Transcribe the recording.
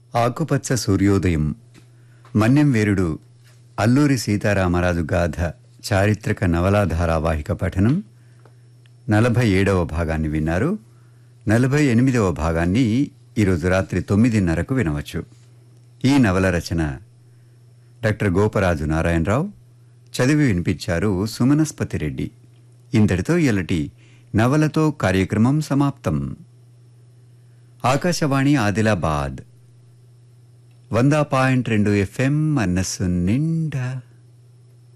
ఆకుపచ్చ సూర్యోదయం మన్యం వీరుడు అల్లూరి సీతారామరాజు గాథ చారిత్రక నవలా ధారావాహిక పఠనం నలభై ఏడవ భాగాన్ని విన్నారు నలభై ఎనిమిదవ భాగాన్ని ఈరోజు రాత్రి తొమ్మిదిన్నరకు వినవచ్చు ఈ నవల రచన డాక్టర్ గోపరాజు నారాయణరావు చదివి వినిపించారు సుమనస్పతి రెడ్డి ఇంతటితో ఇలాంటి నవలతో కార్యక్రమం సమాప్తం ఆకాశవాణి ఆదిలాబాద్ వంద పాయింట్ రెండు ఎఫ్ఎం మనస్సు నిండా